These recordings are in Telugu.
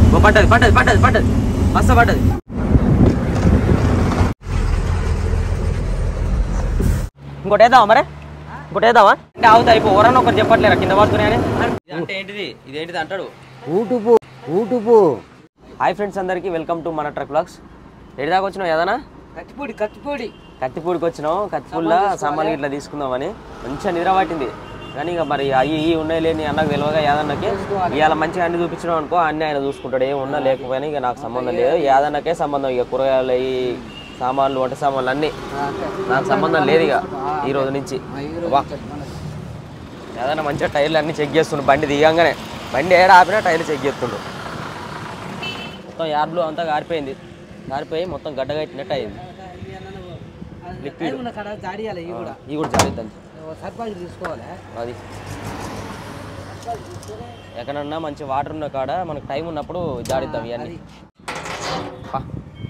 ఓ పడ్డది పడ్డది పడ్డది పడ్డది మస్తు పడ్డది ఇంకోటి వేద్దామా మరి ఇంకోటి వేద్దామా అంటే అవుతా అయిపో ఎవరన్నా ఒకటి చెప్పట్లేరా కింద పడుతున్నాయని అంటే ఏంటిది ఇదేంటిది అంటాడు ఊటుపు ఊటుపు హాయ్ ఫ్రెండ్స్ అందరికీ వెల్కమ్ టు మన ట్రక్ బ్లాగ్స్ ఎడి దాకా వచ్చినావు ఏదన్నా కత్తిపూడి కత్తిపూడి కత్తిపూడికి వచ్చినాం కత్తిపూడిలో సామాన్లు ఇట్లా తీసుకుందామని మంచిగా నిద్ర పట్టింది కానీ ఇక మరి అవి ఈ ఉన్నాయి లేని అన్నకు తెలియగా యాదన్నకి ఇవాళ మంచిగా అన్ని చూపించడం అనుకో అన్ని ఆయన చూసుకుంటాడు ఏం ఉన్నా లేకపోయినా ఇక నాకు సంబంధం లేదు యాదన్నకే సంబంధం ఇక కూరగాయలు ఈ సామాన్లు వంట సామాన్లు అన్నీ నాకు సంబంధం లేదు ఇక ఈ రోజు నుంచి వా ఏదైనా మంచిగా టైర్లు అన్ని చెక్ చేస్తుండు బండి దిగంగానే బండి ఏడ ఆపినా టైర్లు చెక్ చేస్తుండు మొత్తం యార్డ్లు అంతా గారిపోయింది గారిపోయి మొత్తం గడ్డగట్టినట్టు అయింది లిక్విడ్ ఉన్న కాడ జాడియాలి ఇవి కూడా ఇవి కూడా జాగ్రత్త సర్పంచ్ తీసుకోవాలి అది ఎక్కడన్నా మంచి వాటర్ ఉన్న కాడ మనకు టైం ఉన్నప్పుడు జాడిద్దాం ఇవన్నీ పా.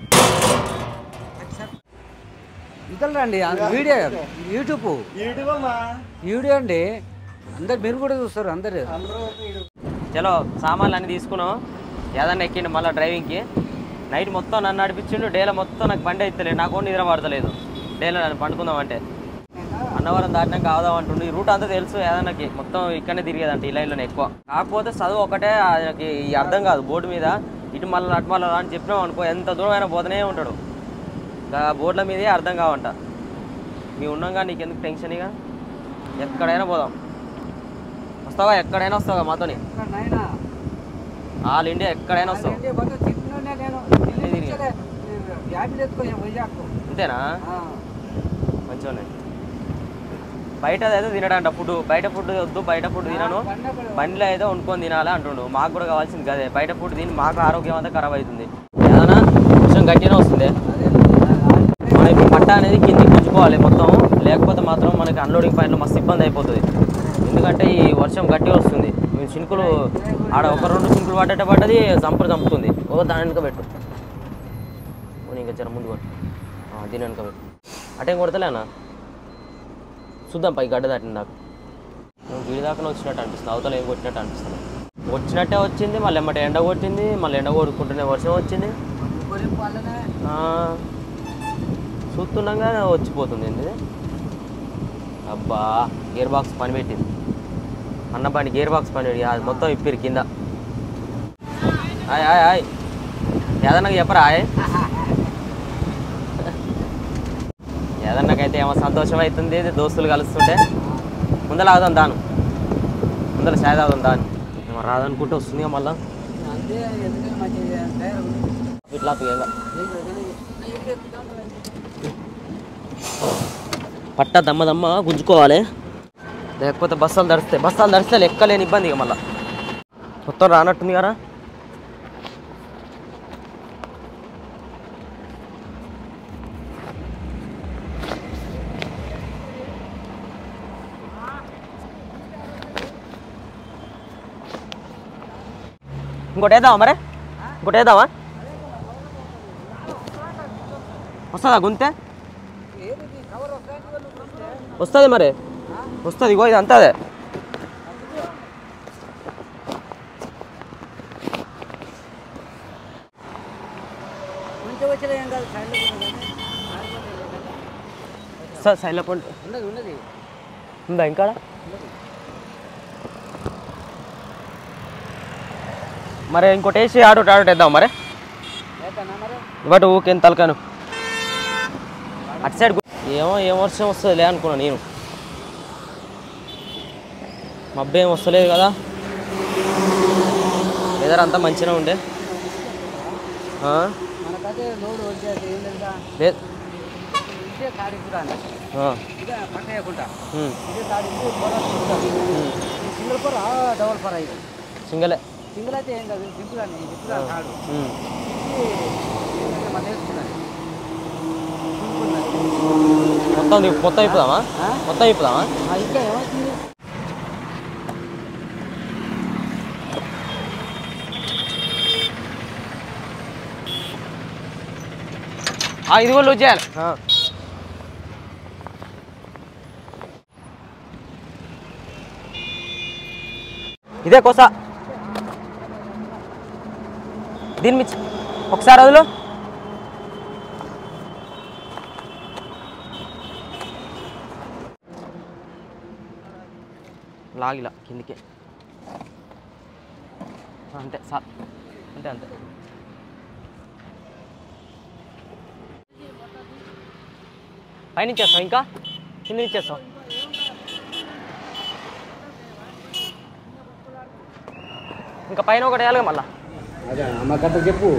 ఇతలు రండి వీడియో యూట్యూబ్ వీడియో అండి అందరు మీరు కూడా చూస్తారు అందరు చలో సామాన్లు అన్ని తీసుకున్నాం ఏదన్నా ఎక్కిండు మళ్ళీ డ్రైవింగ్కి నైట్ మొత్తం నన్ను నడిపించిండు డేలో మొత్తం నాకు బండి ఎత్తలేదు నాకు కూడా నిద్ర పడతలేదు డేలో నన్ను పండుకుందాం అంటే అన్నవరం దాటినాక ఆదాం అంటుండు ఈ రూట్ అంతా తెలుసు ఏదన్నాకి మొత్తం ఇక్కడనే తిరిగేదంట ఈ లైన్లోనే ఎక్కువ కాకపోతే చదువు ఒకటే ఆయనకి ఈ అర్థం కాదు బోర్డు మీద ఇటు మళ్ళీ అటు మళ్ళీ అని చెప్పినాం అనుకో ఎంత దూరం అయినా పోతూనే ఉంటాడు ఇంకా బోర్డుల మీదే అర్థం కావంట మీ ఉన్నాగా నీకెందుకు టెన్షన్ ఇక ఎక్కడైనా పోదాం వస్తావా ఎక్కడైనా వస్తావా మాతోని నాయనా ఆల్ ఇండియా ఎక్కడైనా వస్తావు ఏంటి పోతే తిట్టినోనే నేను అన్నీ తిరిగి. యాపిల్ ఎత్తుకొని వైజాగ్ అంతేనా మంచిగా బయట అయితే తినడంట ఫుడ్ బయట ఫుడ్ వద్దు బయట ఫుడ్ తినను బండిలో అయితే వండుకొని తినాలి అంటుండు మాకు కూడా కావాల్సింది కదే బయట ఫుడ్ తిని మాకు ఆరోగ్యం అంతా ఖరాబ్ అవుతుంది ఏదైనా కొంచెం గట్టిగానే వస్తుంది మనం ఇప్పుడు పట్ట అనేది కిందికి గుంజుకోవాలి మొత్తం లేకపోతే మాత్రం మనకి అన్లోడింగ్ పాయింట్లో మస్తు ఇబ్బంది అయిపోతుంది ఎందుకంటే ఈ వర్షం గట్టిగా వస్తుంది మేము చినుకులు ఆడ ఒక రెండు చినుకులు పడ్డట పడ్డది చంపుడు చంపుతుంది ఓ దాని వెనుక పెట్టు పోనీ ఇంకా జర ముందు కొట్టు ఆ, దీని వెనుక పెట్టు అటేం కొడతలేనా చూద్దాం పై గడ్డ దాటింది నాకు నువ్వు గిడి దాకా వచ్చినట్టు అనిపిస్తుంది అవతల ఏం కొట్టినట్టు అనిపిస్తుంది వచ్చినట్టే వచ్చింది మళ్ళీ ఎమ్మటే ఎండ కొట్టింది మళ్ళీ ఎండ కొడుకుంటూనే వర్షం వచ్చింది ఆ, చూస్తుండగా వచ్చిపోతుంది ఏంది అబ్బా గేర్ బాక్స్ పని పెట్టింది అన్న బండి గేర్ బాక్స్ పని పెట్టి అది మొత్తం ఇప్పిరు కింద హాయ్ హాయ్ హాయ్ ఏదన్నా చెప్పరా హాయ్ ఏదన్నాకైతే ఏమో సంతోషం అవుతుంది దోస్తులు కలుస్తుంటే ముందర ఆగుదాం దాను ముందర చాయ్ తాగుదాం దాని ఏమో రాదనుకుంటే వస్తుంది మళ్ళా అంతే ఎందుకంటే మంచి టైర్ ఉంది. ఇట్లా ఏదో పట్ట దమ్మ దమ్మ గుంజుకోవాలి లేకపోతే బస్సాలు దడిస్తాయి బస్సాలు దడిస్తే లెక్కలేని ఇబ్బంది ఇక మళ్ళీ మొత్తం రానట్టుంది కదా ఇంకోటి వేద్దామా మరి ఇంకోటి వేద్దామా వస్తుందా గుంతే వస్తుంది మరి వస్తుంది ఇగో ఇది అంతా అదే మంచిగా వచ్చినా ఏం కాదు సైడ్లో కూడా కానీ సార్ సైడ్లో పండు ఉన్నది ఉన్నది ఉందా ఇంకా మరి ఇంకోటి వేసి ఆడోటి ఆడోటి వేద్దాం మరి లేకనా మరి ఇవాటి ఊకేం తలకాను అటు సైడ్ గు- ఏమో ఏం వర్షం వస్తుందిలే అనుకున్నా నేను మబ్బు ఏం వస్తలేదు కదా వెదర్ అంతా మంచిగా ఉండే ఆ? మనకైతే లోడ్ వచ్చేది ఏం లేదా లేదు ఇదే తాడి కూడా అన్న. ఆ. ఇదే పట్ట వేయకుండా ఉమ్. ఇదే తాడి ఇది పొర ఉంటుంది. ఉమ్. ఈ సింగిల్ పొర డబల్ పొర ఇది సింగలే సింగిల్ అయితే ఏం కాదు సింపుల్ అని సింపుల్ అని తాడు ఉమ్. ఇది ఏంటంటే మన వేసుకున్నది సింపుల్ అది. మొత్తం దిప్పు- మొత్తం ఇప్పుదామా ఆ? మొత్తం ఇప్పుదామా ఆ, ఇంకా ఏమవుతుంది ఆ, ఇది కూడా లూజ్ చేయాలి ఆ. ఇదే కొస దీని మించి ఒకసారి వదులు లాగిలా కిందికి అంతే సా అంతే అంతే పైనుంచి చేస్తాం ఇంకా కింద నుంచి చేస్తాం ఇంకా పైన ఒకటి వేయాలి మళ్ళా అదే అమ్మకట్ట చెప్పు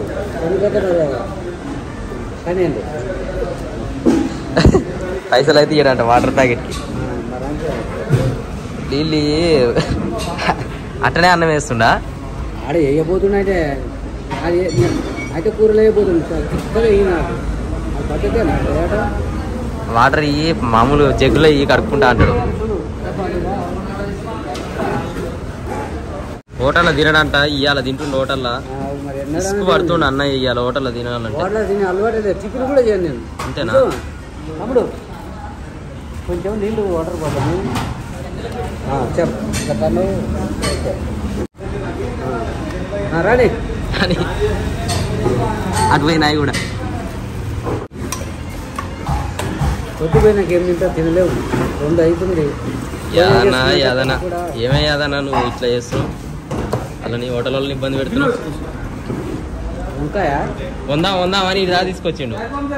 కానీ అండి పైసలు అయితే ఇయ్యడంట వాటర్ ప్యాకెట్కి మరి అంతే నీళ్ళు అట్టనే అన్నం వేస్తుండా ఆడ వేయబోతుండే అది అయితే కూరలు వేయబోతుంది సార్ చిక్కగా వేయి నాకు అది పద్ధతేనా వేయటం వాటర్ ఇయ్యి మామూలు జగ్గులో ఇయ్యి కడుక్కుంటా అంటాడు హోటల్లో తినడంట ఇయ్యాల తింటుండే హోటల్లో ఆ, మరి ఇసుకు పడుతుండే అన్న ఇయ్యాల హోటల్లో తినాలంటే వాటర్ తిని అలవాటు లేదు టిఫిన్ కూడా చేయను నేను అంతేనా? కొంచెం, తమ్ముడు కొంచెం నీళ్ళు వాటర్ పోతాను చెప్పు చెప్పండి రాణి అని అటు పోయినాయి కూడా పొద్దుపోయినాక ఏం తింటా తినలేవు రెండు అవుతుంది యాదనా యాదనా ఏమే యాదనా నువ్వు ఇట్లా చేస్తున్నావు అలా నీ హోటల్ వాళ్ళని ఇబ్బంది పెడుతున్నావు వంకాయా వందా వందా అని ఇది రా తీసుకొచ్చిండు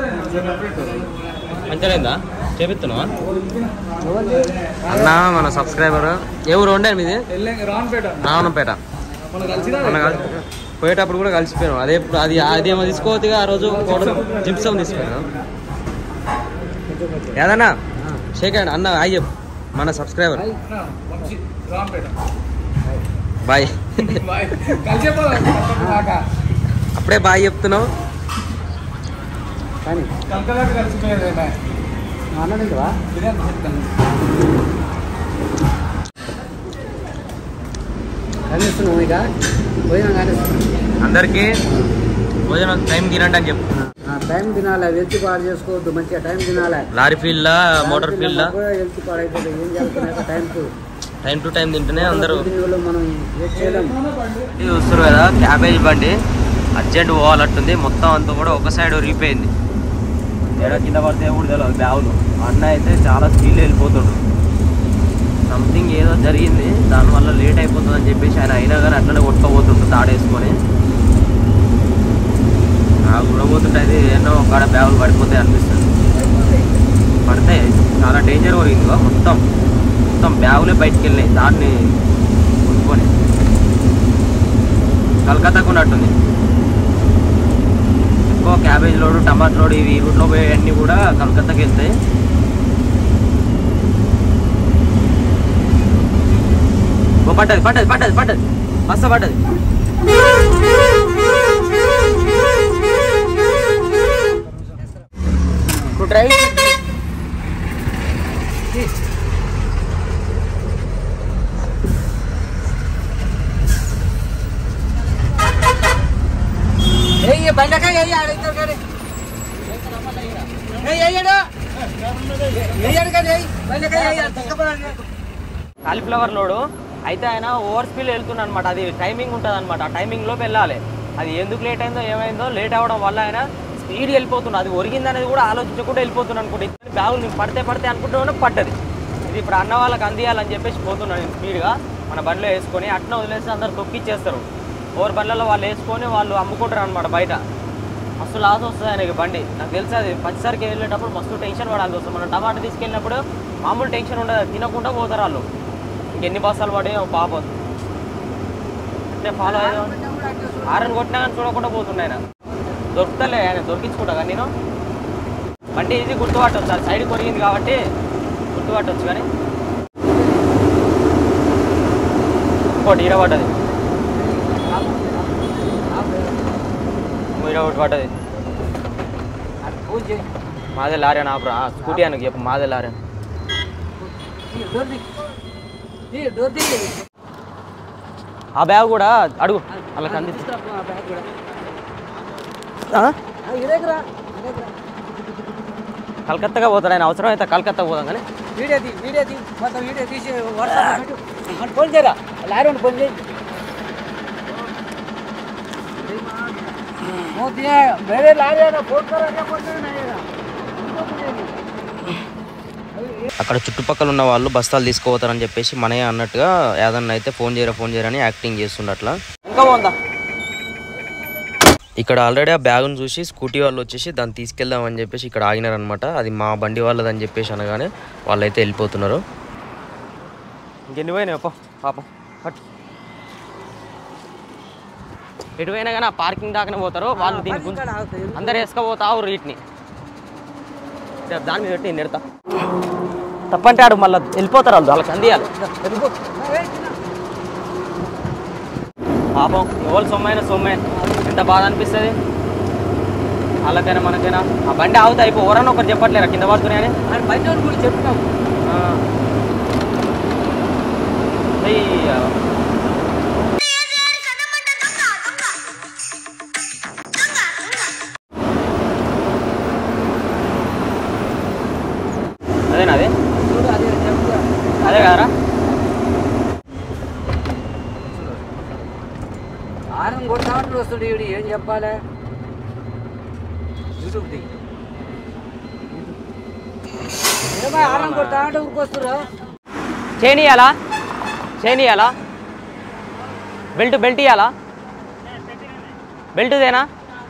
మంచిగా చేపిస్తున్నావా అన్న మన సబ్స్క్రైబర్ ఏ ఊరు ఉండే మీది రావణంపేట మొన్న కలిసి పోయేటప్పుడు కూడా కలిసిపోయాను అదే అది అదేమో తీసుకోవద్దుగా ఆ రోజు జిప్సం తీసుకున్నాను ఏదన్నా షేక్ హ్యాండ్ అన్న హాయ్ చెప్పు మన సబ్స్క్రైబర్ బాయ్ అప్పుడే బాయ్ చెప్తున్నావు కానీ అన్నదివా కనిపిస్తున్నావు ఇక పోయినా కానీ అందరికీ భోజనం టైం తినండి అని చెప్పు టైం తినాలి వెళ్తి పాడు చేసుకోవద్దు మంచిగా టైం తినాలి లారీ ఫీల్డ్లా మోటార్ ఫీల్డ్లా వెళ్తి పాడైపోతుంది ఏం చేస్తున్నాయి టైంకు టైం టు టైం తింటేనే అందరూ వాళ్ళు మనం ఏం చేయలేం ఇది చూస్తారు కదా క్యాబేజ్ బండి అర్జెంట్ పోవాలట్టుంది మొత్తం అంతా కూడా ఒక సైడ్ రీపోయింది ఏడా కింద పడితే కూడా తెలియదు బ్యాగులు అన్న అయితే చాలా స్పీడ్ వెళ్ళిపోతుండు సంథింగ్ ఏదో జరిగింది దానివల్ల లేట్ అయిపోతుంది అని చెప్పేసి ఆయన అయినా కానీ అట్లనే కొట్టుకోబోతుండు తాడేసుకొని నాకు ఉండబోతుంటే అయితే ఎన్నో ఒక బ్యాగులు పడిపోతాయి అనిపిస్తుంది పడతాయి చాలా డేంజర్ ఒరిగింది మొత్తం మొత్తం బ్యాగులే బయటికి వెళ్ళినాయి దాన్ని కొట్టుకొని కలకత్తాకు ఉన్నట్టుంది ఎక్కువ క్యాబేజ్ లోడు టమాటా లోడు ఇవి ఈ రూట్లో పోయేవన్నీ కూడా కలకత్తాకి వెళ్తాయి ఓ పడ్డది పడ్డది పడ్డది పడ్డది మస్తు పడ్డది ఇప్పుడు డ్రైవ్ కాలీఫ్లవర్ లోడు అయితే ఆయన ఓవర్ స్పీడ్ వెళ్తున్నా అనమాట అది టైమింగ్ ఉంటుంది అనమాట ఆ టైమింగ్ లోపు వెళ్ళాలి అది ఎందుకు లేట్ అయిందో ఏమైందో లేట్ అవ్వడం వల్ల ఆయన స్పీడ్ వెళ్ళిపోతున్నా అది ఒరిగింది అనేది కూడా ఆలోచించకుండా వెళ్ళిపోతున్నాను అనుకుంటే ఇద్దరు బ్యాగులు నేను పడితే పడితే అనుకుంటూ పడ్డది ఇది ఇప్పుడు అన్న వాళ్ళకి అందియాలని చెప్పేసి పోతున్నాను నేను స్పీడ్గా మన బండిలో వేసుకొని అట్నే వదిలేసి అందరు తొక్కిచ్చేస్తారు ఓవర్ బండ్లలో వాళ్ళు వేసుకొని వాళ్ళు అమ్ముకుంటారు అనమాట బయట మస్తు లాస్ వస్తుంది ఆయనకి బండి నాకు తెలుసు అది పచ్చిసరికి వెళ్ళేటప్పుడు మస్తు టెన్షన్ పడాల్సి వస్తుంది మనం టమాటా తీసుకెళ్ళినప్పుడు మామూలు టెన్షన్ ఉండదు తినకుండా పోతారు వాళ్ళు ఇంకెన్ని బస్తాలు పడి పాపం అంటే ఫాలో అయ్యో ఆరని కొట్టినా కానీ చూడకుండా పోతుండే ఆయన దొరుకుతలే ఆయన దొరికించుకుంటా కానీ నేను బండి ఇది గుర్తుపట్టవచ్చు అది సైడ్ కొరిగింది కాబట్టి గుర్తుపట్టవచ్చు కానీ ఇంకోటి ఈడ పడ్డది ఈడ ఒకటి పడ్డది మాదే లారీ అని ఆపురా స్కూటీ అని చెప్పు మాదే లారీ అని ఆ బ్యాగ్ కూడా అడుగు అలా కంది కలకత్తాగా పోతాడు ఆయన అవసరం అయితే కలకత్తా పోదాం కానీ వీడియో తీ వీడియో తీ మొత్తం వీడియో తీసి వాట్సాప్ పెట్టు మన ఫోన్ చేయరా లారీ ఫోన్ చేయి वो दिया है, मेरे ला रहे ना फोन करो क्या फोन करो नहीं అక్కడ చుట్టుపక్కల ఉన్న వాళ్ళు బస్తాలు తీసుకుపోతారని చెప్పేసి మనయ్య అన్నట్టుగా ఏదన్నా అయితే ఫోన్ చేయరా ఫోన్ చేయరా అని యాక్టింగ్ చేస్తుండ అట్లా ఇంకా పోందా ఇక్కడ ఆల్రెడీ ఆ బ్యాగ్ను చూసి స్కూటీ వాళ్ళు వచ్చేసి దాన్ని తీసుకెళ్దామని చెప్పేసి ఇక్కడ ఆగినారనమాట అది మా బండి వాళ్ళదని చెప్పేసి అనగానే వాళ్ళైతే వెళ్ళిపోతున్నారు ఇంకెన్ని పోయినాయి పాపం పట్టు ఎటు పోయినా కానీ ఆ పార్కింగ్ దాకానే పోతారు వాళ్ళు దీని గుంజు అందరు వేసుకపోతావు వీటిని రేపు దాని మీద పెట్టి నెడతా తప్పంటే ఆడు మళ్ళీ వెళ్ళిపోతారు వాళ్ళు వాళ్ళకి అందియాలి పాపం ఎవరు సొమ్మైనా సొమ్మే ఎంత బాధ అనిపిస్తుంది వాళ్ళకైనా మనకైనా ఆ బండి ఆగుతా అయిపో ఎవరన్నా ఒకరు చెప్పట్లేరా కింద పడుతున్నాయని అని బయట వాళ్ళు కూడా చెప్తున్నాం ఆ. అయ్యా. అదేనా అదే చూడు అదే చెప్తా అదే కదరా ఆరం కొడతా ఉంటాడు వస్తుడు ఈవిడ ఏం చెప్పాలి యూట్యూబ్ది ఏమో ఆరం కొడతా అంటే ఊరికొస్తురా చేయనియాలా చేయనియాలా బెల్ట్ బెల్ట్ ఇయ్యాలా బెల్ట్ దేనా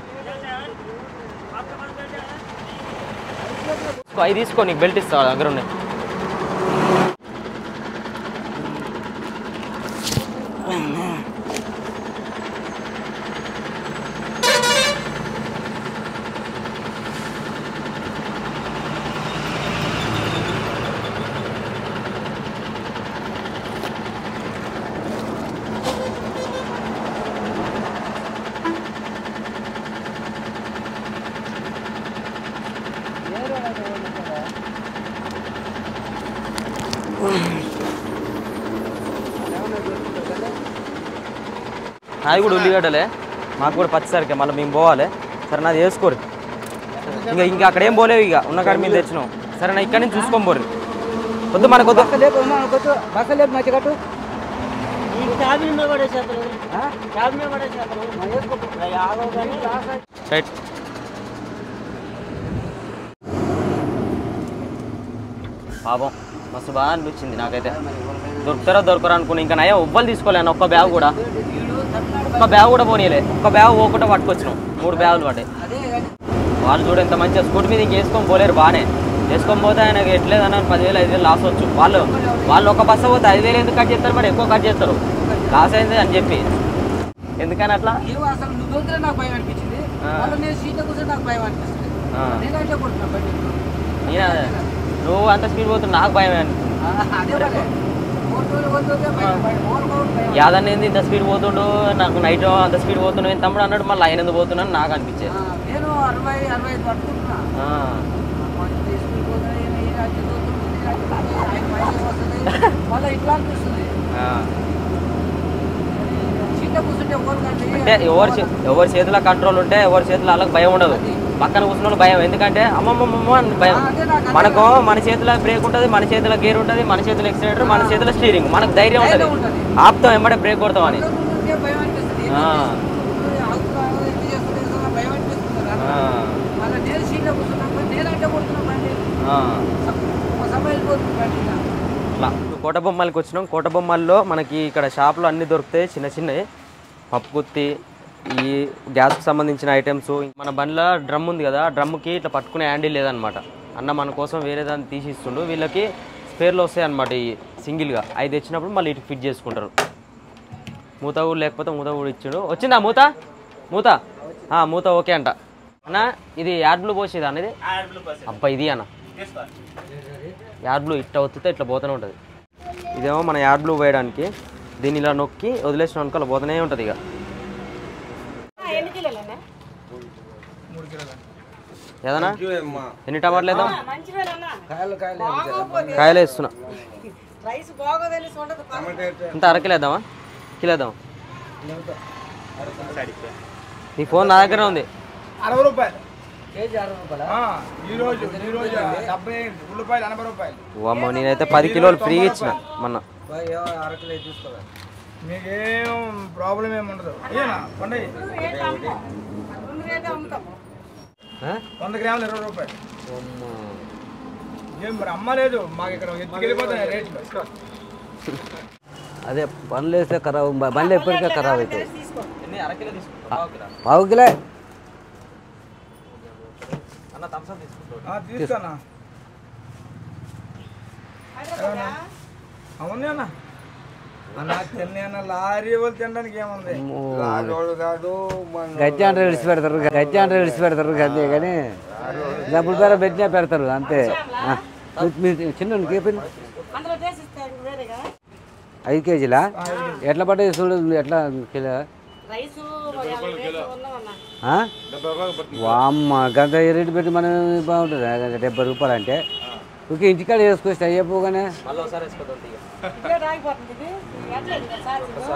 తీసుకో, అవి తీసుకో నీకు బెల్ట్ ఇస్తా దగ్గర ఉన్నాయి నాది కూడా ఉల్లిగడ్డలే మాకు కూడా పచ్చిసరికే మళ్ళీ మేము పోవాలి సరే నాది వేసుకోరు ఇంకా ఇంకా అక్కడ ఏం పోలేవు ఇక ఉన్న కాడ మీద తెచ్చినాం సరే నా ఇక్కడ నుంచి చూసుకొని పోరు వద్దు మనకు వద్దు బక్క లేపు అమ్మా, కొట్టు బక్క లేపు మధ్య కట్టు ఆ? మా వేసుకో. రైట్ పాపం మస్తు బాగా అనిపించింది నాకైతే దొరుకుతారో దొరకరా అనుకున్నా ఇంకా నయం ఎవ్వరు తీసుకోలేను ఒక్క బ్యాగ్ కూడా ఒక్క బ్యాగ్ కూడా పోనీయలే ఒక్క బ్యాగ్ పోకుండా పట్టుకొచ్చినాం మూడు బ్యాగులు పడ్డాయి అదే కానీ వాళ్ళు చూడ ఎంత మంచిగా స్కూటీ మీద ఇంక వేసుకొని పోలేరు బాగానే వేసుకొని పోతే ఆయనకి ఎట్లేదన్న పదివేలు ఐదు వేలు లాస్ వచ్చు వాళ్ళు వాళ్ళు ఒక బస్సు పోతే ఐదు వేలు ఎందుకు కట్ చేస్తారు మరి ఎక్కువ కట్ చేస్తారు లాస్ అయింది అని చెప్పి ఎందుకని అట్లా ఏమో అసలు నువ్వు దొరికితే నాకు భయం అనిపించింది ఆ. మళ్ళీ నేను సీట్లో కూర్చొని నాకు భయం అనిపిస్తుంది ఆ. నేను అంటే కొడుతున్నా బండి నేను నువ్వు అంత స్పీడ్ పోతున్నా నాకు భయం అనిపించింది ఆ, అదే భయం. ఓటోలు ఓటోలే భయం, భయం, ఓరు ఓరు భయం. యాదన్న ఏంది ఇంత స్పీడ్ పోతుండు నాకు నైట్ అంత స్పీడ్ పోతున్నావు ఏంది తమ్ముడు అన్నాడు మళ్ళీ ఆయన ఎందుకు పోతున్నాను నాకు అనిపించేది ఆ, నేను అరవై అరవై ఐదు పట్టుకుంటున్నా ఆ, కొంచెం తీసుకుని పోతే ఈ రాజ్యం దొరుకుతుంది, ఈ రాజ్యం దొరుకుతుంది, ఆయన మైలేజ్ వస్తుంది. మళ్ళీ ఇట్లా అనిపిస్తుంది ఆ. సీట్లో కూర్చుంటే ఓరు కంటే అంటే ఎవరి చే- ఎవరి చేతిలో కంట్రోల్ ఉంటే ఎవరి చేతిలో వాళ్ళకి భయం ఉండదు పక్కన కూర్చున్న వాళ్ళు భయం ఎందుకంటే అమ్మమ్మమ్మ అని భయం అదే నాకు అదే మనకు మన చేతిలో బ్రేక్ ఉంటుంది మన చేతిలో గేర్ ఉంటుంది మన చేతిలో ఎక్సిలేటర్ మన చేతిలో స్టీరింగ్ మనకు ధైర్యం ఉంటుంది ధైర్యం ఉంటది. ఆపుతాం వెంబడే బ్రేక్ కొడతామని ఉంటే భయం అనిపిస్తుంది ఆ. ఆగుతున్నా, ఎందుకు చేస్తున్నా, చేస్తున్నా, భయం అనిపిస్తుంది నాకు. ఆ, మళ్ళీ నేను సీట్లో కూర్చున్నప్పుడు నేను అంటే కొడుతున్నా బండి ఆ. ఒక సమయం వెళ్ళిపోతుంది బండి ఇంకా. అట్లా కోట బొమ్మలకి వచ్చినాం కోట బొమ్మల్లో మనకి ఇక్కడ షాప్లో అన్ని దొరుకుతాయి చిన్న చిన్నవి పప్పు గుత్తి ఈ గ్యాస్కి సంబంధించిన ఐటమ్స్ మన బండ్లో డ్రమ్ ఉంది కదా డ్రమ్కి ఇట్లా పట్టుకునే హ్యాండిల్ లేదనమాట అన్న మన కోసం వేరే దాన్ని తీసి ఇస్తుండు వీళ్ళకి స్పేర్లు వస్తాయి అనమాట ఈ సింగిల్గా ఐదు తెచ్చినప్పుడు మళ్ళీ ఇటు ఫిట్ చేసుకుంటారు మూత కూడా లేకపోతే మూత కూడా ఇచ్చాడు వచ్చిందా మూత మూత ఆ, మూత ఓకే అంట అన్న ఇది యాడ్ బ్లూ పోసేది అనేది అబ్బా ఇది అన్న యాడ్ బ్లూ ఇట్లా ఒత్తితే ఇట్లా పోతూనే ఉంటుంది ఇదేమో మన యాడ్ బ్లూ వేయడానికి దీన్ని ఇలా నొక్కి వదిలేసిన అనుకో అలా పోతూనే ఉంటుంది ఇక ఏదన్నా ఎన్ని టమాటాలు వేద్దాం కాయలు కాయలు కాయలు వేస్తున్నా ఇంత అరకిలో వేద్దామా కిలో వేద్దాం నీ ఫోన్ నా దగ్గర ఉంది అరవై రూపాయలు కేజీ అరవై రూపాయల ఆ, ఈ రోజు ఈ రోజు డెబ్బై ఉల్లిపాయలు ఎనభై రూపాయలు అమ్మ నేనైతే పది కిలోలు ఫ్రీగా ఇచ్చిన మొన్న అరకిలో తీసుకోవాలి మీకేం ప్రాబ్లం ఏమి ఉండదు ఏనా పండగ ఆ? వంద గ్రాములు ఇరవై రూపాయలు అమ్మా. ఏం మరి అమ్మలేదు మాకు ఇక్కడ ఎత్తుకెళ్ళిపోతాయి రేట్లు అదే పనులు వేస్తే ఖరాబ్ బ- బండ్లు ఎప్పటికే ఖరాబ్ అవుతాయి ఎన్ని అరకిలో తీసుకుంటా పావు కిలో పావు కిలో అన్న థమ్స్అప్ తీసుకుంటాడు ఆ, తీసుకోనా అవునే అన్న అన్న తిన్నే అన్న లారీ వాళ్ళు తినడానికి ఏముంది గట్టి అంటే విడిచి పెడతారు గట్టి అంటే విడిచి పెడతారు అంతే కానీ డబ్బులు పేర పెట్టినా పెడతారు అంతే ఆ. మీ- మీ చిన్న కేపింది అందులో చేసి ఇస్తాను వేరేగా ఐదు కేజీలా ఎట్లా పడ్డాయి చూడు ఎట్లా కిలో రైసు మరి యాభై రేట్లు ఉన్నామన్నా ఆ? వామ్మ గంట రేటు పెట్టి మనం బాగుంటుంది గంట డెబ్బై రూపాయలు అంటే ఓకే ఇంటికాడ వేసుకొస్తే అయ్యపోగానే మళ్ళీ ఒకసారి వేసుకోవద్దు ఇక ఇదే ఆగిపోతుంది ఇది ఎట్లా ఇది సార్ ఇది?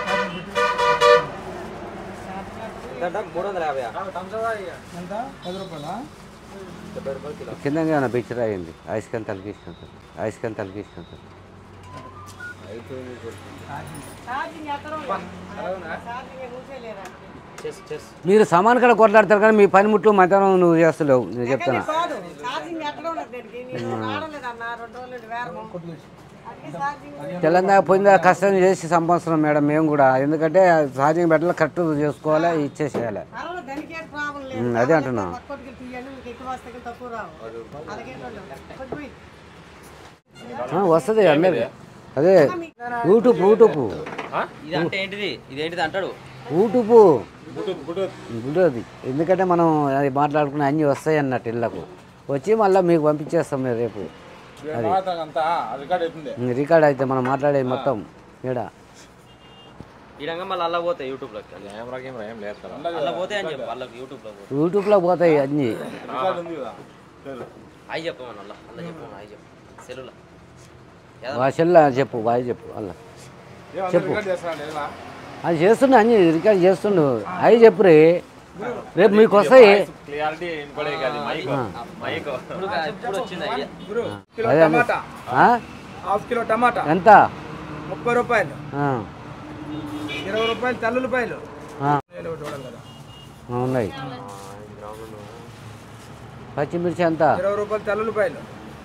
ఎంత మూడు వందల యాభై ఎంత పది రూపాయలా డెబ్బై రూపాయలు కిలో కింద ఏమైనా పిక్చర్ అయింది ఐస్కాన్ తలకిస్తుంటారు ఐస్కాన్ తలకిస్తుంటారు ఛార్జింగ్ ఎక్కడ ఉంది? ఛార్జింగ్ మూసేయలేరా? చెస్ చెస్ మీరు సమాన్ కూడా కొట్లాడతారు కానీ మీ పనిముట్లు మధ్యాహ్నం నువ్వు చేస్తలేవు నేను చెప్తాను కాదు ఛార్జింగ్ ఎక్కడ ఉన్నది దీనికి నేను రావలేదన్నా రెండు రోజులు నుండి వేరము అందుకే ఛార్జింగ్ తెలంగాణ పోయిందా కష్టం చేసి సంపాదిస్తున్నాం మేడం మేము కూడా ఎందుకంటే ఛార్జింగ్ పెట్టాలి కరెక్ట్ చేసుకోవాలి ఇచ్చేసేయాలి పర్వాలేదు దానికి ఏం ప్రాబ్లం లేదు ఉమ్, అదే అంటున్నా పక్కకి తీయండి మీకు ఎక్కువ వస్తే తక్కువ రావు అలాగే కొద్దిగా ఆ, వస్తుంది అందరి అదే యూట్యూబ్ యూట్యూబ్ ఇది అంటే ఏంటిది ఇది ఏంటిది అంటాడు యూట్యూబ్ ఉంటుంది ఎందుకంటే మనం అది మాట్లాడుకునే అన్నీ వస్తాయి అన్నట్టు ఇళ్ళకు వచ్చి మళ్ళీ మీకు పంపించేస్తాం మేము రేపు అది అంతా రికార్డ్ అవుతుంది ఉమ్, రికార్డ్ అయితే మనం మాట్లాడేది మొత్తం ఈడ ఈ రంగం మళ్ళీ అలా పోతాయి యూట్యూబ్లోకి అలా పోతాయి అని చెప్పు వాళ్ళకి యూట్యూబ్లో పోతాయి యూట్యూబ్లో పోతాయి అన్నీ అవి చెప్పమని అలా అలా చెప్పమని అవి చెప్పు సెల్లులో భాషల్లో చెప్పు బాయ్ చెప్పు అలా చెప్పు అది చేస్తుండే అన్ని రికార్డ్ చేస్తుండు అవి చెప్పురే రేపు మీకు వస్తాయి ఆ. ఇప్పుడు ఇప్పుడు వచ్చింది ఐడియా గురు కిలో అదే అదే. టమాటా ఆ? హాఫ్ కిలో టమాటా ఎంత ముప్పై రూపాయలు ఆ. ఇరవై రూపాయలు తెల్లుల్లిపాయలు ఆ. నేను ఒకటి చూడాలి కదా ఆ, ఉన్నాయి పచ్చిమిర్చి ఎంత ఇరవై రూపాయలు తెల్లుల్లిపాయలు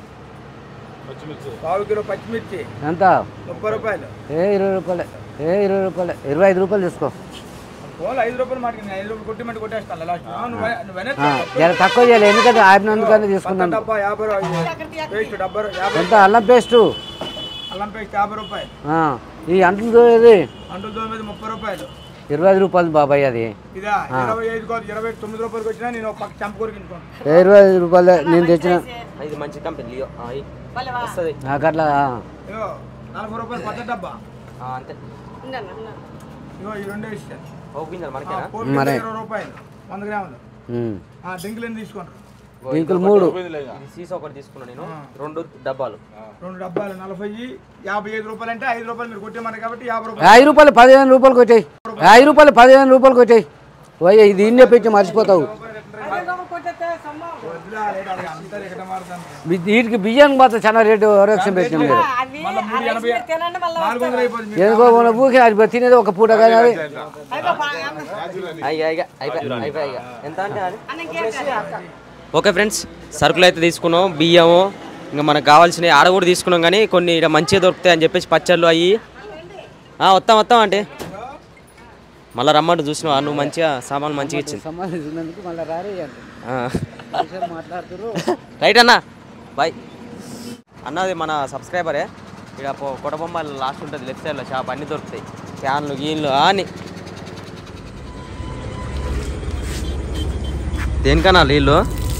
పావు కిలో పచ్చిమిర్చి ఎంత ముప్పై రూపాయలు ఏ ఇరవై రూపాయలే ఏ ఇరవై రూపాయలే ఇరవై ఐదు రూపాయలు తీసుకో పోలు ఐదు రూపాయలు మాటకి నేను ఐదు రూపాయలు కొట్టి కొట్టేస్తాను లాస్ట్ నువ్వు నువ్వు ఆ, జర తక్కువ చేయాలి ఎందుకంటే ఆపినందుకనే తీసుకున్నాను డబ్బా యాభై రూపాయలు పేస్ట్ డబ్బా యాభై ఎంత అల్లం పేస్టు అల్లం పేస్ట్ యాభై రూపాయలు ఆ, ఈ అంట్లు ఇది అంటుల దోమ మీద ముప్పై రూపాయలు ఇరవై ఐదు రూపాయలు బాబాయ్ అది ఇదా ఇరవై ఐదు కాదు ఇరవై తొమ్మిది రూపాయలకి వచ్చినా నేను ఒక పక్క చంప కొరికించుకోండి ఏ ఇరవై ఐదు రూపాయలే నేను తెచ్చిన ఇది మంచి కంపెనీ లియో ఆ, ఈ భలేవా? వస్తుంది నాకు అట్లా ఇగో నలభై రూపాయలు కొత్త డబ్బా ఆ, అంతే ఉన్నాను, ఉన్నాను. ఇగో ఈ రెండే ఇస్తాను ఓ గింజలు మనకేనా కోడి మరే. ఇరవై రూపాయలు వంద గ్రాములు ఉమ్. ఆ డింకులు ఎన్ని తీసుకోండి ఇంకులు మూడు ఇది సీసా ఒకటి తీసుకున్నా నేను రెండు డబ్బాలు రెండు డబ్బాలు నలభై యాభై ఐదు రూపాయలు అంటే ఐదు రూపాయలు మీరు కొట్టేమన్నారు కాబట్టి యాభై రూపాయలు ఐదు రూపాయలు పదిహేను రూపాయలకు వచ్చాయి ఐదు రూపాయలు పదిహేను రూపాయలకు వచ్చాయి పోయి ఇది ఇన్నే పెంచి మర్చిపోతావు అదే లోపల కొట్టేస్తే సమ్మం. వదిలే, లేదు, అది అంతా ఎక్కడ మారుతాను వీ- వీటికి బియ్యానికి మాత్రం చాలా రేటు ఎవరెక్షన్ పెట్టిన మీరు అవి ఆ రైస్ మీరు తినండి మళ్ళీ నాలుగు వందలు అయిపోతుంది మీకు. ఎందుకో మన ఊరికి అది తినేది ఒక పూట కానీ అది అయిపో బా, అన్న. అయ్యా అయ్యా అయిపోయి అయిపోయి ఎంత అంటే అది అన్న ఇంకేం కాదు. ఓకే ఫ్రెండ్స్ సరుకులు అయితే తీసుకున్నాం బియ్యము ఇంకా మనకు కావాల్సినవి ఆడ కూడా తీసుకున్నాం కానీ కొన్ని ఇక్కడ మంచిగా దొరుకుతాయి అని చెప్పేసి పచ్చళ్ళు అయ్యి ఆ, వస్తాం వస్తాం అంటే మళ్ళీ రమ్మంటూ చూసినావా నువ్వు మంచిగా సామాన్లు మంచిగా ఇచ్చింది సంబంధించినందుకు మళ్ళీ రారే ఆ. మాట్లాడుతున్నారు రైట్ అన్న బాయ్ అన్నది మన సబ్స్క్రైబరే ఇక్కడ కొడబొమ్మ లాస్ట్ ఉంటుంది లెఫ్ట్ సైడ్లో షాప్ అన్నీ దొరుకుతాయి ఫ్యాన్లు గీన్లు అని దేనికన్నా నీళ్ళు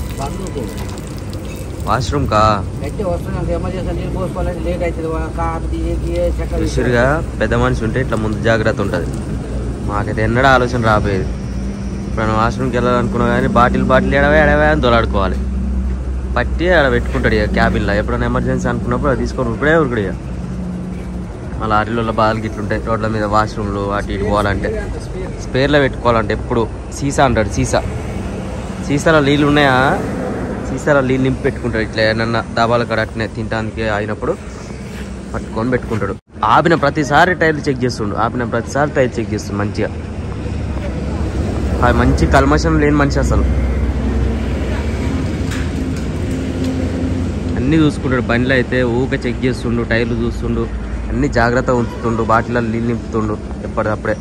వాష్రూమ్ కా గట్టి వస్తున్నాను ఎమర్జెన్సీ నీళ్ళు పోసుకోవాలని లేట్ అవుతుంది కాదు చక్కెర విసురుగా పెద్ద మనిషి ఉంటే ఇట్లా ముందు జాగ్రత్త ఉంటుంది మాకైతే ఎన్నడూ ఆలోచన రాబోయేది ఇప్పుడు మనం వాష్రూమ్కి వెళ్ళాలనుకున్నా కానీ బాటిల్ బాటిల్ ఎడవే ఎడవే అని దొలాడుకోవాలి పట్టి ఆడ పెట్టుకుంటాడు ఇక క్యాబిన్లో ఎప్పుడైనా ఎమర్జెన్సీ అనుకున్నప్పుడు అది తీసుకొని ఇప్పుడే ఉరుకుడు ఇక మా లారీలలో బాధలు గిట్లుంటాయి రోడ్ల మీద వాష్రూమ్లు అటు ఇటు పోవాలంటే స్పేర్లో పెట్టుకోవాలంటే ఎప్పుడు సీసా అంటాడు సీసా సీసాలో నీళ్ళు ఉన్నాయా సీసాలో నీళ్ళు నింపి పెట్టుకుంటాడు ఇట్లా ఏమన్నా దాబాల కాడ అట్నే తినడానికి అయినప్పుడు పట్టుకొని పెట్టుకుంటాడు ఆపిన ప్రతిసారి టైర్లు చెక్ చేస్తుండు ఆపిన ప్రతిసారి టైర్ చెక్ చేస్తుండు మంచిగా అది మంచి కల్మషం లేని మనిషి అసలు అన్నీ చూసుకుంటాడు బండిలో అయితే ఊకే చెక్ చేస్తుండు టైర్లు చూస్తుండు అన్ని జాగ్రత్తగా ఉంచుతుండు బాటిల్లో నీళ్ళు నింపుతుండు ఎప్పటికప్పుడే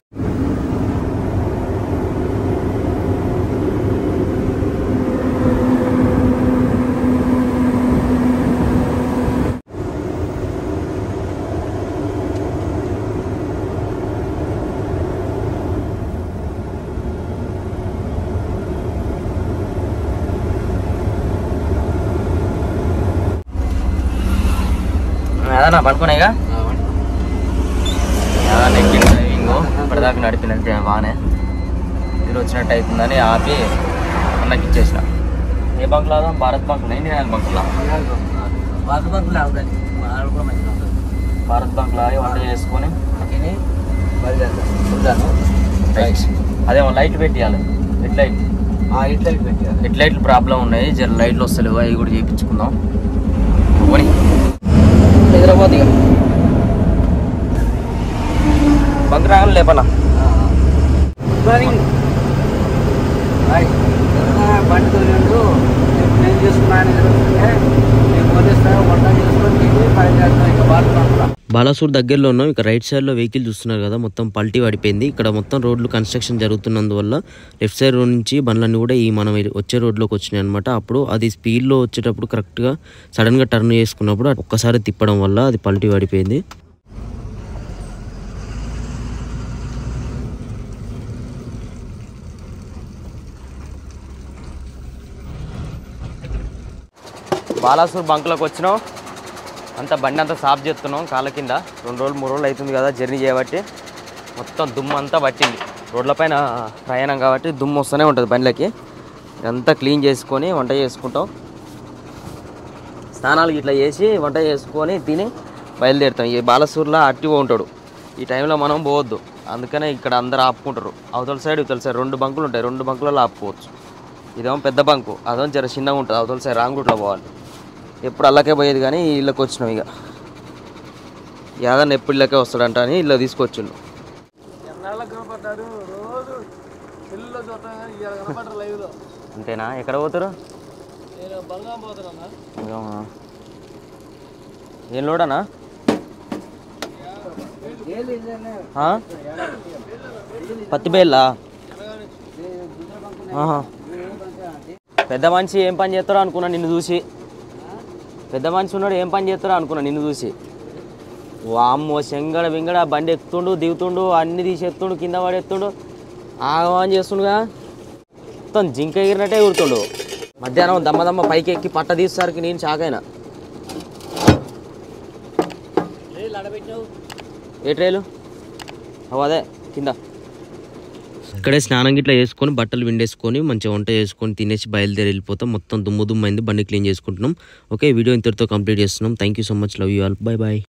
అదన్నా పడుకునేగా అదన్నా ఎక్కింది డ్రైవింగ్ ఇప్పటిదాకా నడిపినట్టే బాగానే మీరు వచ్చినట్టు అవుతుందని ఆపి అన్నకి ఇచ్చేసిన ఏ బంక్లో భారత్ బంక్లో ఇండియన్ బంక్లో పాత బంకులు అవగాలి కూడా మంచిగా ఉంటుంది భారత్ బంక్లో ఆగి వంట చేసుకొని తిని బయలుదేరుతాం చూద్దాను రైట్ అదే లైట్ పెట్టియాలి హెడ్ లైట్ ఆ ఇట్లకి పెట్టారు హెడ్ లైట్లు ప్రాబ్లం ఉన్నాయి జర లైట్లు వస్తలేవు అవి కూడా చేయించుకుందాం పోనీ నిద్రపోతే ఇక బంక్ రాగాలి లేపన్నా హాయ్ ఎవరైనా బండి తోలిండు నేను నేను చేసుకున్నాను జరుగుతుంటే నేను పోలీస్తాను వంట చేసుకొని తిని బయలుదేరుతాను ఇక బాగా బాలాసూర్ దగ్గరలో ఉన్నాం ఇక రైట్ సైడ్లో వెహికల్ చూస్తున్నారు కదా మొత్తం పల్టీ పడిపోయింది ఇక్కడ మొత్తం రోడ్లు కన్స్ట్రక్షన్ జరుగుతున్నందువల్ల లెఫ్ట్ సైడ్ రోడ్ నుంచి బండ్లన్నీ కూడా ఈ మనం వచ్చే రోడ్లోకి వచ్చినాయి అనమాట అప్పుడు అది స్పీడ్లో వచ్చేటప్పుడు కరెక్ట్గా సడన్గా టర్న్ చేసుకున్నప్పుడు ఒక్కసారి తిప్పడం వల్ల అది పల్టీ పడిపోయింది బాలాసూర్ బంక్లోకి వచ్చినాం అంతా బండి అంతా సాఫ్ చేస్తున్నాం కాళ్ళ కింద రెండు రోజులు మూడు రోజులు అవుతుంది కదా జర్నీ చేయబట్టి మొత్తం దుమ్ము అంతా పట్టింది రోడ్లపైన ప్రయాణం కాబట్టి దుమ్ము వస్తూనే ఉంటుంది బండ్లకి ఇదంతా క్లీన్ చేసుకొని వంట చేసుకుంటాం స్నానాలు ఇట్లా చేసి వంట చేసుకొని తిని బయలుదేరుతాం ఈ బాలసూర్లో యాక్టివ్గా ఉంటాడు ఈ టైంలో మనం పోవద్దు అందుకనే ఇక్కడ అందరు ఆపుకుంటారు అవతల సైడ్ ఇవతల సైడ్ రెండు బంకులు ఉంటాయి రెండు బంకులలో ఆపుకోవచ్చు ఇదేమో పెద్ద బంకు అదేమో జర చిన్నగా ఉంటుంది అవతల సైడ్ రాంగ్ రూట్లో పోవాలి ఎప్పుడు అల్లకే పోయేది కానీ ఇళ్ళకి వచ్చినాం ఇక యాదన్న ఎప్పుడు ఇళ్ళకే వస్తాడంట అని ఇళ్ళ తీసుకొచ్చిండు అంతేనా ఎక్కడ పోతారు ఇదేమా. ఏం లోడనా ఆ? పత్తి బేళ్ళా ఆహా. పెద్ద మనిషి ఏం పని చేస్తారో అనుకున్నా నిన్ను చూసి పెద్ద మనిషి ఉన్నాడు ఏం పని చేస్తారో అనుకున్నా నిన్ను చూసి వామ్మో శంగడ బింగడ బండి ఎక్కుతుండు దిగుతుండు అన్ని తీసి ఎత్తుండు కింద పడేస్తుండు ఆగమని చేస్తుండుగా మొత్తం జింక ఎగిరినట్టే ఎగురుతుండు మధ్యాహ్నం దమ్మ దమ్మ పైకి ఎక్కి పట్ట తీసేసరికి నేను షాక్ అయినా ఏ ట్రైలు అవు అదే కింద ఇక్కడే స్నానం గిట్లా చేసుకొని బట్టలు విండేసుకొని మంచిగా వంట చేసుకొని తినేసి బయలుదేరి వెళ్ళిపోతాం మొత్తం దుమ్ము దుమ్ము అయింది బండి క్లీన్ చేసుకుంటున్నాం ఓకే వీడియో ఇంతటితో కంప్లీట్ చేస్తున్నాం thank you so much love you all bye bye